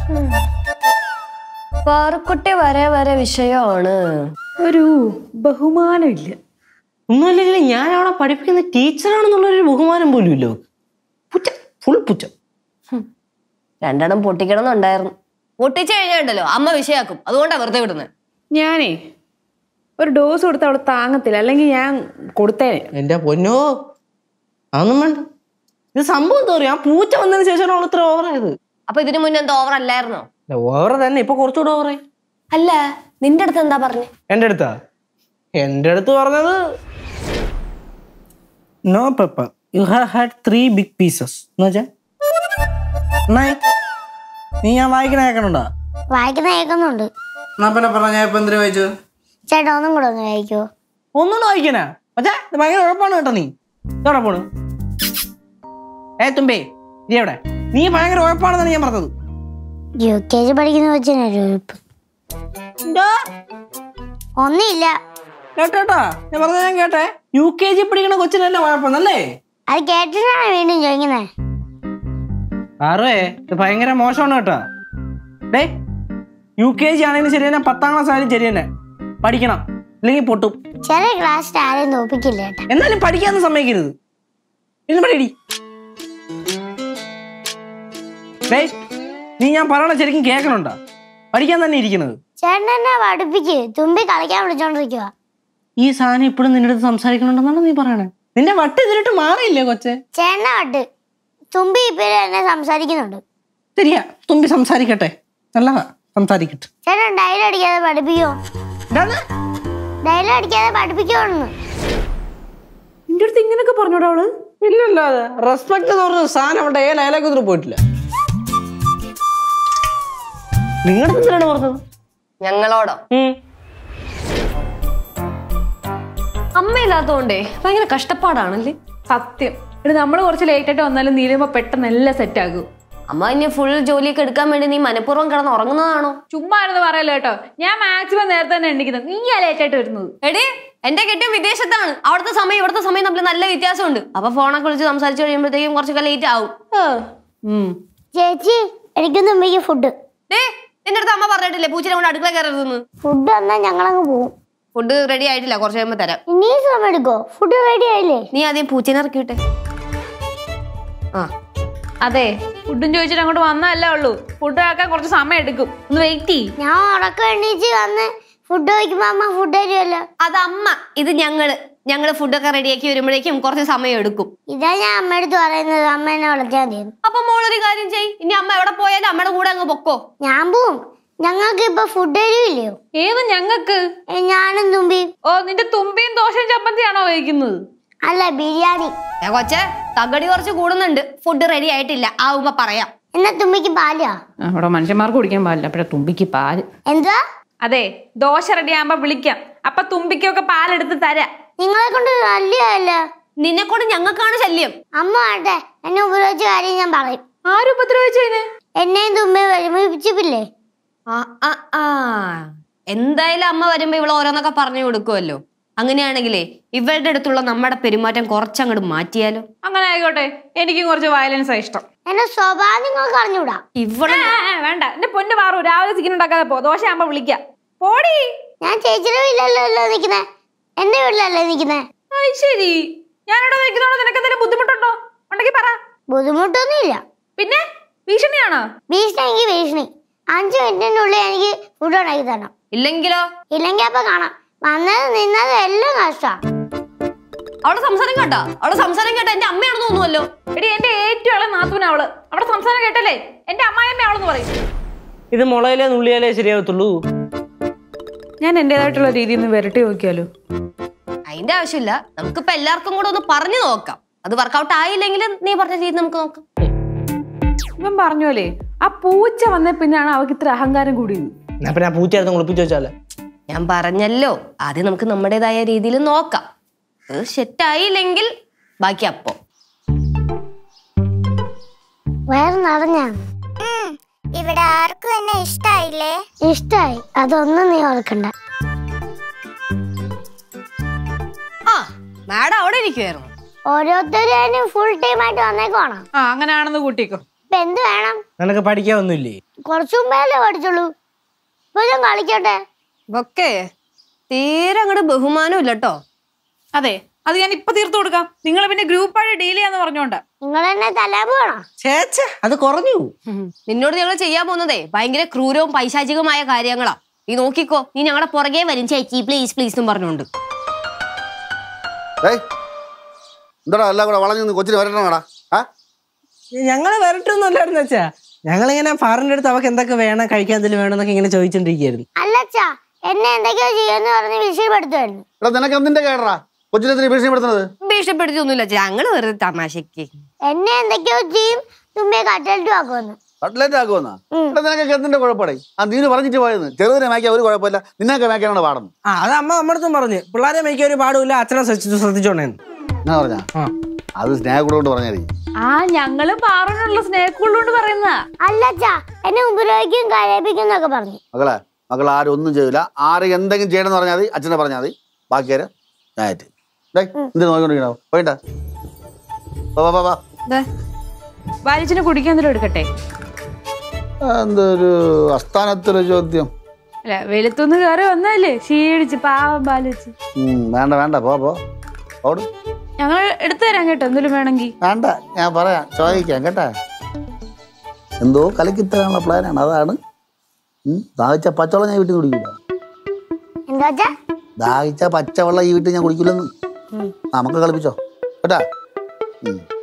പാറക്കുട്ടി വരെ വരെ വിഷയമാണ് ഒരു ബഹുമാനം ഇല്ല ഒന്നുമില്ലെങ്കിൽ ഞാൻ അവിടെ പഠിപ്പിക്കുന്ന ടീച്ചറാണെന്നുള്ളൊരു ബഹുമാനം പോലും ഇല്ല അവൾക്ക്. പുച്ഛം ഫുൾ പുച്ഛം രണ്ടെണ്ണം പൊട്ടിക്കണം എന്നുണ്ടായിരുന്നു പൊട്ടിച്ചു കഴിഞ്ഞാണ്ടല്ലോ അമ്മ വിഷയാക്കും അതുകൊണ്ടാ വെറുതെ വിടുന്നത് ഞാനേ ഒരു ഡോസ് കൊടുത്ത് അവള് താങ്ങത്തില്ല അല്ലെങ്കിൽ ഞാൻ കൊടുത്തേനെ എന്റെ പൊന്നോ അതൊന്നും വേണ്ട ഇത് സംഭവം എന്താ പറയാ ആ പൂച്ച വന്നതിന് ശേഷമാണ് അവൾ ഇത്ര ഓവറായത് അപ്പൊ ഇതിനു മുന്നേ എന്താ ഓവർ അല്ലായിരുന്നോ ഓവർ തന്നെ ഇപ്പൊ കുറച്ചുകൂടെ ഓവറായി അല്ല നിന്റെ അടുത്ത് എന്താ പറഞ്ഞേ എന്റെ അടുത്താ എന്റെ അടുത്ത് പറഞ്ഞത് no pepper you have had three big pieces എന്ന് വെച്ചാ നന്നായി. നീ ഞാൻ വായിക്കണ കേൾക്കണുണ്ടാ വായിക്കുന്ന കേൾക്കുന്നുണ്ട് എന്നാ പിന്നെ പറഞ്ഞ ഞാൻ ഇപ്പൊ എന്തിനു വായിച്ചു ചേട്ടാ ഒന്നും കൂടെ ഒന്ന് കഴിക്കോ ഒന്നുകൂടെ വായിക്കണ പക്ഷേ ഇത് ഭയങ്കര ഉഴപ്പാണ് കേട്ടോ നീ എവിടെ പോണു ഏ തുമ്പേ നീ എവിടെ നീ ഭയങ്കര ഉഴപ്പാണെന്നാണ് ഞാൻ പറഞ്ഞത് യു കെ ജി പഠിക്കുന്ന വെച്ചൊരു ഉഴുപ്പ് ഒന്നുമില്ല കേട്ടോട്ടാ ഞാൻ പറഞ്ഞ ഞാൻ കേട്ടെ യു കെ ജി പഠിക്കണ കൊച്ചിനല്ല കുഴപ്പമെന്നല്ലേ അത് കേട്ടിട്ടാണ് വീണ്ടും ചോദിക്കുന്നത് ആറുവേ ഇത് ഭയങ്കര മോശമാണ് കേട്ടോ ഡേ യു കെ ജി ആണെങ്കിലും ശരി തന്നെ പത്താം ക്ലാസ് ആയാലും ശരി തന്നെ പഠിക്കണം അല്ലെങ്കിൽ പൊട്ടും ചെറിയ ക്ലാസ്സിൽ ആരെയും തോപ്പിക്കില്ല ചേട്ടാ എന്നാലും പഠിക്കാന്ന് സമ്മതിക്കരുത് ഇന്ന് പഠിടി ഡേ നീ ഞാൻ പറയണ ശരിക്കും കേൾക്കണുണ്ടാ പഠിക്കാൻ തന്നെ ഇരിക്കുന്നത് ചേട്ടൻ എന്നെ പഠിപ്പിക്ക് തുമ്പി കളിക്കാൻ വിളിച്ചോണ്ടിരിക്കുക ഈ സാധനം ഇപ്പോഴും നിന്റെ അടുത്ത് സംസാരിക്കണുണ്ടെന്നാണ് നീ പറയണേ നിന്റെ വട്ട് ഇതിലിട്ട് മാറിയില്ലേ കൊച്ചെ ചേട്ടനെ വട്ട് തുമ്പി ഇപ്പോഴും എന്നെ സംസാരിക്കുന്നുണ്ട് ശരിയാ തുമ്പി സംസാരിക്കട്ടെ നല്ലതാ സംസാരിക്കട്ടെ ചേട്ടൻ ഡയറി അടിക്കാതെ പഠിപ്പിക്കോ എന്താണ് ഡയറി അടിക്കാതെ പഠിപ്പിക്കുമെന്ന് നിന്റെ അടുത്ത് ഇങ്ങനൊക്കെ പറഞ്ഞോടാ അവള് ഇല്ലല്ലാതെ റെസ്പെക്ട് എന്ന് പറഞ്ഞ സാധനം അവിടെ ഏ ലയലൊക്കെ പോയിട്ടില്ല നിങ്ങളുടെ എന്തിനാണ് പറഞ്ഞത് ഞങ്ങളോടോ ഉം. അമ്മയില്ലാത്തതുകൊണ്ടേ ഭയങ്കര കഷ്ടപ്പാടാണല്ലേ സത്യം ഇത് നമ്മൾ കുറച്ച് ലേറ്റ് ആയിട്ട് വന്നാലും നീലുമ്പോ പെട്ടെന്ന് എല്ലാം സെറ്റ് ആകും അമ്മ ഇനി ഫുൾ ജോലിയൊക്കെ എടുക്കാൻ വേണ്ടി നീ മനഃപൂർവ്വം കിടന്ന് ഉറങ്ങുന്നതാണോ ചുമ്മാ ഇരുന്ന് പറയല്ലോ കേട്ടോ ഞാൻ മാക്സിമം നേരത്തെ തന്നെ എണ്ണിക്കുന്നത് നീയാ ലേറ്റ് ആയിട്ട് വരുന്നത് എടി എന്റെ കെട്ടിയ വിദേശത്താണ് അവിടുത്തെ സമയം ഇവിടുത്തെ സമയം തമ്മിൽ നല്ല വ്യത്യാസമുണ്ട് അപ്പൊ ഫോണൊക്കെ വിളിച്ച് സംസാരിച്ചു കഴിയുമ്പോഴത്തേക്കും കുറച്ചൊക്കെ ലേറ്റ് ആവും ഉം. ചേച്ചി എനിക്ക് തുമ്പിക്ക് ഫുഡ് ഡേ നിന്റെ അടുത്ത് അമ്മ പറഞ്ഞിട്ടില്ലേ പൂച്ചനെ കൊണ്ട് അടുക്കള കയറരുതെന്ന് ഫുഡ് വന്നാൽ ഞങ്ങളങ്ങ് പോവും ഫുഡ് റെഡി ആയിട്ടില്ല കുറച്ച് കഴിയുമ്പോ തരാം ഇനി സമയം എടുക്കോ ഫുഡ് റെഡി ആയില്ലേ നീ ആദ്യം പൂച്ചനെ ഇറക്കിട്ടെ ആ അതെ ഫുഡും ചോദിച്ചിട്ട് അങ്ങോട്ട് വന്നതല്ലേ ഉള്ളൂ ഫുഡ് ആക്കാൻ കുറച്ച് സമയം എടുക്കും ഒന്ന് വെയിറ്റ് ചെയ്യ് ഞാൻ ഉറക്കം എണീച്ച് വന്ന് ഫുഡ് കഴിക്കുമ്പോ അമ്മ ഫുഡ് തരുമല്ലോ അത് അമ്മ ഇത് ഞങ്ങള് ഞങ്ങള് ഫുഡൊക്കെ റെഡിയാക്കി വരുമ്പോഴേക്കും കുറച്ച് സമയം എടുക്കും ഇതാ ഞാൻ അമ്മയടുത്ത് പറയുന്നത് അമ്മ എന്നെ വിളിച്ചാൽ മതി അപ്പൊ മോളൊരു കാര്യം ചെയ് ഇനി അമ്മ എവിടെ പോയാലും അമ്മയുടെ കൂടെ അങ്ങ് പൊക്കോ ഞാൻ പോവും ഞങ്ങൾക്ക് ഇപ്പൊ ഫുഡ് തരുമില്ലയോ ഏത് ഞങ്ങക്ക് ഏ, ഞാനും തുമ്പിയും ഓ നിന്റെ തുമ്പിയും ദോശയും ചമ്മന്തിയാണോ കഴിക്കുന്നത് അല്ല ബിരിയാണി ഏ കൊച്ചെ തകടി കുറച്ച് കൂടുന്നുണ്ട് ഫുഡ് റെഡി ആയിട്ടില്ല ആവുമ്പോ പറയാം എന്നാ തുമ്പിക്ക് പാലാ അവിടെ മനുഷ്യന്മാർക്ക് കുടിക്കാൻ പാടില്ല അപ്പഴേ തുമ്പിക്ക് പാല് എന്താ അതെ ദോശ റെഡി ആകുമ്പോ വിളിക്കാം അപ്പൊ തുമ്പിക്കൊക്കെ പാലെടുത്ത് തരാം നിങ്ങളെ കൊണ്ട് നല്ലതല്ല നിന്നെ കൊണ്ട് ഞങ്ങൾക്കാണ് ശല്യം അമ്മ ആട്ടെ എന്നെ ഉപദ്രവിച്ച കാര്യം ഞാൻ പറയും ആരും ഉപദ്രവിച്ചതിന് എന്നെയും തുമ്പിയും വരുമിപ്പിച്ചില്ലേ ആ ആ ആ എന്തായാലും അമ്മ വരുമ്പോ ഇവള് ഓരോന്നൊക്കെ പറഞ്ഞു കൊടുക്കുമല്ലോ അങ്ങനെയാണെങ്കിലേ ഇവരുടെ അടുത്തുള്ള നമ്മുടെ പെരുമാറ്റം കുറച്ചങ്ങോട്ട് മാറ്റിയാലോ അങ്ങനെ ആയിക്കോട്ടെ എനിക്കും കുറച്ച് വയലൻസ് ഇഷ്ടം എന്റെ സ്വഭാവം നിങ്ങൾക്ക് അറിഞ്ഞൂടാ ഇവള് ആ, ആ, വേണ്ട എന്റെ പൊന്ന് പാറു രാവിലെ ചിക്കൻ ഉണ്ടാക്കാതെ പോ ദോശ ആകുമ്പോ വിളിക്കാം പോടി ഞാൻ ചേച്ചിയുടെ വീട്ടിലല്ലോ നിൽക്കുന്നേ എന്റെ വീട്ടിലല്ലേ നിൽക്കുന്നേ അത് ശരി ഞാനിവിടെ നിൽക്കുന്നോണ്ട് നിനക്ക് എന്തെങ്കിലും ബുദ്ധിമുട്ടുണ്ടോ ഉണ്ടെങ്കിൽ പറ ബുദ്ധിമുട്ടൊന്നുമില്ല പിന്നെ ഭീഷണിയാണോ ഭീഷണി എങ്കിൽ ഭീഷണി അഞ്ച് മിനിറ്റിനുള്ളിൽ എനിക്ക് ഫുഡ് ഉണ്ടാക്കി തരണം ഇല്ലെങ്കിലോ ഇല്ലെങ്കിൽ അപ്പൊ കാണാം വന്നത് നിന്നത് എല്ലാം നഷ്ടാ അവളെ സംസാരം കേട്ടാ അവളെ സംസാരം കേട്ടാ എന്റെ അമ്മയാണെന്ന് തോന്നുമല്ലോ എടി എന്റെ ഏറ്റവും ഇളയ നാത്തൂന അവള് അവിടെ സംസാരം കേട്ടല്ലേ എന്റെ അമ്മായിയമ്മ അവളെന്ന് പറയും ഇത് മുളയിലേ നുള്ളിയാലേ ശരിയാവത്തുള്ളൂ ഞാൻ എന്റേതായിട്ടുള്ള രീതിയിൽ നിന്ന് വരട്ടി നോക്കിയാലോ അതിന്റെ ആവശ്യമില്ല നമുക്കിപ്പോ എല്ലാവർക്കും കൂടെ ഒന്ന് പറഞ്ഞു നോക്കാം അത് വർക്കൗട്ട് ആയില്ലെങ്കിൽ നീ പറഞ്ഞ രീതി നമുക്ക് നോക്കാം ഇവൻ പറഞ്ഞോലേ ആ പൂച്ച വന്ന പിന്നാണ് അവൾക്ക് ഇത്ര അഹങ്കാരം കൂടിയത് എന്നാ പിന്നെ ആ പൂച്ച എടുത്ത് കുളിപ്പിച്ച് വെച്ചാലേ ഞാൻ പറഞ്ഞല്ലോ ആദ്യം നമുക്ക് നമ്മുടേതായ രീതിയിൽ നോക്കാം അത് സെറ്റായില്ലെങ്കിൽ ബാക്കി അപ്പോ വേറെ നടഞ്ഞ ഇവിടെ ആർക്കും എന്നെ ഇഷ്ടായില്ലേ ഇഷ്ടായി അതൊന്നും നീ ഓർക്കണ്ട ആ മാഡം അവിടെ ഇരിക്കുവായിരുന്നു ഓരോരുത്തരും ഫുൾ ടൈം ആയിട്ട് വന്നേക്കോണം ആ അങ്ങനെയാണെന്ന് കൂട്ടിക്കോ ഇപ്പൊ എന്ത് വേണം നിനക്ക് പഠിക്കാനൊന്നുമില്ലേ കുറച്ചു മുമ്പേ പഠിച്ചുള്ളൂ ഇപ്പൊ ഞാൻ കളിക്കട്ടെ ഇതൊക്കെ തീരെ അങ്ങോട്ട് ബഹുമാനം ഇല്ല കേട്ടോ അതെ അത് ഞാൻ ഇപ്പൊ തീർത്തു കൊടുക്കാം നിങ്ങൾ പിന്നെ ഗ്രൂപ്പായിട്ട് ഡീൽ ചെയ്യാന്ന് പറഞ്ഞോണ്ട് നിങ്ങൾ എന്നെ തലാ പോണോ ചേച്ച അത് കുറഞ്ഞു നിന്നോട് ഞങ്ങൾ ചെയ്യാൻ പോകുന്നതേ ഭയങ്കര ക്രൂരവും പൈശാചികമായ കാര്യങ്ങളാ നീ നോക്കിക്കോ നീ ഞങ്ങളുടെ പുറകെ വരും ചേച്ചി പ്ലീസ് പ്ലീസ് എന്നും പറഞ്ഞുകൊണ്ട് ഏയ് എന്താടാ എല്ലാം കൂടെ വളഞ്ഞു നിന്ന് കൊച്ചിന് വരട്ടണടാ ആ ഞങ്ങള് വരട്ടൊന്നുമല്ലായിരുന്നു വെച്ചാ ഞങ്ങളിങ്ങനെ ഫാറിന്റെ അടുത്ത് അവക്ക് എന്തൊക്കെ വേണം കഴിക്കാൻ എന്തെങ്കിലും വേണമെന്നൊക്കെ ഇങ്ങനെ ചോദിച്ചോണ്ടിരിക്കുകയായിരുന്നു അല്ലച്ചാ എന്നെ എന്തൊക്കെയോ ചെയ്യുമെന്ന് പറഞ്ഞ് വിഷയപ്പെടുത്തുമായിരുന്നു എടാ നിനക്ക് എന്തിന്റെ കേടറാ കൊച്ചിനെ എന്തിനാ ഭീഷണിപ്പെടുത്തുന്നത് ഭീഷണിപ്പെടുത്തിയൊന്നുമില്ല ഞങ്ങള് വെറുതെ തമാശക്ക് എന്നെ എന്തൊക്കെയോ ചെയ്യും തുമ്പിയെ കട്ടലിട്ട് ആക്കുമെന്ന് കട്ട്ലേറ്റ് ആക്കുമെന്നാ എടാ നിനക്കൊക്കെ എന്തിന്റെ കുഴപ്പടേ ആ നീന് പറഞ്ഞിട്ട് പോയെന്ന് ചെറുതിനെ മേക്കാൻ ഒരു കുഴപ്പമില്ല നിന്നൊക്കെ മേക്കാനാണ് പാടുന്നത് ആ അത് അമ്മ നമ്മടത്തും പറഞ്ഞു പിള്ളേരെ മേയ്ക്കാൻ ഒരു പാടുമില്ല അച്ഛനെ ശ്രദ്ധിച്ചു ശ്രദ്ധിച്ചോണ്ടേന്ന് എന്നാ പറഞ്ഞ ആ അത് സ്നേഹക്കൂടെ കൊണ്ട് പറഞ്ഞാൽ ആ ഞങ്ങള് പാറിനുള്ള സ്നേഹക്കുള്ളോണ്ട് പറയുന്ന അല്ലച്ചാ എന്നെ ഉപദ്രവിക്കും കരയിപ്പിക്കും എന്നൊക്കെ പറഞ്ഞു മകളെ മകൾ ആരും ഒന്നും ചെയ്യില്ല ആരും എന്തെങ്കിലും ചെയ്യണമെന്ന് പറഞ്ഞാൽ മതി അച്ഛനെ പറഞ്ഞാൽ മതി ബാക്കിയാര് ഞായറ്റ് ഡേ എന്ത് നോക്കിക്കൊണ്ടിരിക്കണോ പോയിട്ടാ വാ, വാ, വാ, വാ. ബാലിച്ചിന് കുടിക്കാൻ എന്തെങ്കിലും എടുക്കട്ടെ എന്തൊരു അസ്ഥാനത്തൊരു ചോദ്യം അല്ല വെളുത്തുനിന്ന് കയറി വന്നല്ലേ ക്ഷീണിച്ച് പാവം ബാലിച്ച് ഉം, വേണ്ട വേണ്ട പോ പോ ഓട് ഞങ്ങൾ എടുത്തു തരാം കേട്ടോ എന്തെങ്കിലും വേണമെങ്കിൽ വേണ്ട ഞാൻ പറയാം ചോദിക്കാം കേട്ടാ എന്തോ കലക്കിത്തരാനുള്ള പ്ലാനാണ് അതാണ് ഉം, ദാഹിച്ച പച്ചവെള്ളം ഞാൻ വീട്ടിൽ കുടിക്കില്ല എന്താച്ചാ ദാഹിച്ച പച്ചവെള്ളം ഈ വീട്ടിൽ ഞാൻ കുടിക്കില്ലെന്ന് ആ നമുക്ക് കളിപ്പിച്ചോ കേട്ടാ ഉം.